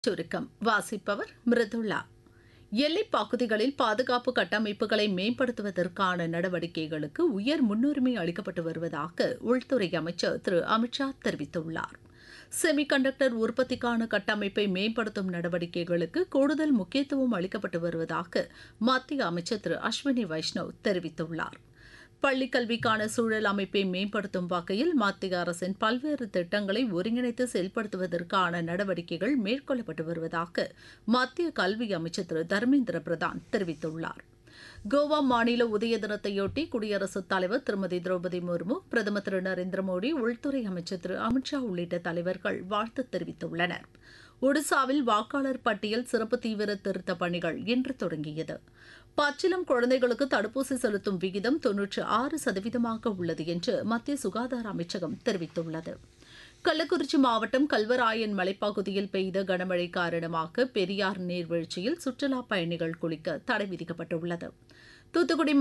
சுருக்கம் வாசிப்பவர் மிருதுளா எல்லைப் பகுதிகளில் பாதுகாப்பு கட்டமைப்புகளை மேம்படுத்துவதற்கான நடவடிக்கைகளுக்கு உயர் முன்னுரிமை அளிக்கப்பட்டு வருவதாக உள்துறை அமைச்சர் திரு அமித்ஷா தெரிவித்துள்ளார் செமிகண்டக்டர் உற்பத்திக்கான கட்டமைப்பை மேம்படுத்தும் நடவடிக்கைகளுக்கு கூடுதல் முக்கியத்துவம் அளிக்கப்பட்டு வருவதாக மத்திய அமைச்சர் திரு அஸ்வினி வைஷ்ணவ் தெரிவித்துள்ளார் பள்ளிக் கல்விக்கான சூழல் அமைப்பை மேம்படுத்தும் வகையில் மத்திய அரசின் பல்வேறு திட்டங்களை ஒருங்கிணைத்து செயல்படுத்துவதற்கான நடவடிக்கைகள் மேற்கொள்ளப்பட்டு வருவதாக மத்திய கல்வி அமைச்சர் திரு தர்மேந்திர பிரதான் தெரிவித்துள்ளார் கோவா மாநில உதய தினத்தையொட்டி குடியரசுத் தலைவர் திருமதி திரௌபதி முர்மு பிரதமர் திரு நரேந்திர மோடி உள்துறை அமைச்சர் திரு அமித்ஷா உள்ளிட்ட தலைவர்கள் வாழ்த்து தெரிவித்துள்ளனர் ஒடிசாவில் வாக்காளர் பட்டியல் சிறப்பு தீவிர திருத்த பணிகள் இன்று தொடங்கியது பச்சிலம் குழந்தைகளுக்கு தடுப்பூசி செலுத்தும் விகிதம் தொன்னூற்று ஆறு சதவீதமாக உள்ளது என்று மத்திய சுகாதார அமைச்சகம் தெரிவித்துள்ளது கள்ளக்குறிச்சி மாவட்டம் கல்வராயன் மலைப்பகுதியில் பெய்த கனமழை காரணமாக பெரியார் நீர்வீழ்ச்சியில் சுற்றுலாப் பயணிகள் குளிக்க தடை விதிக்கப்பட்டுள்ளது தூத்துக்குடி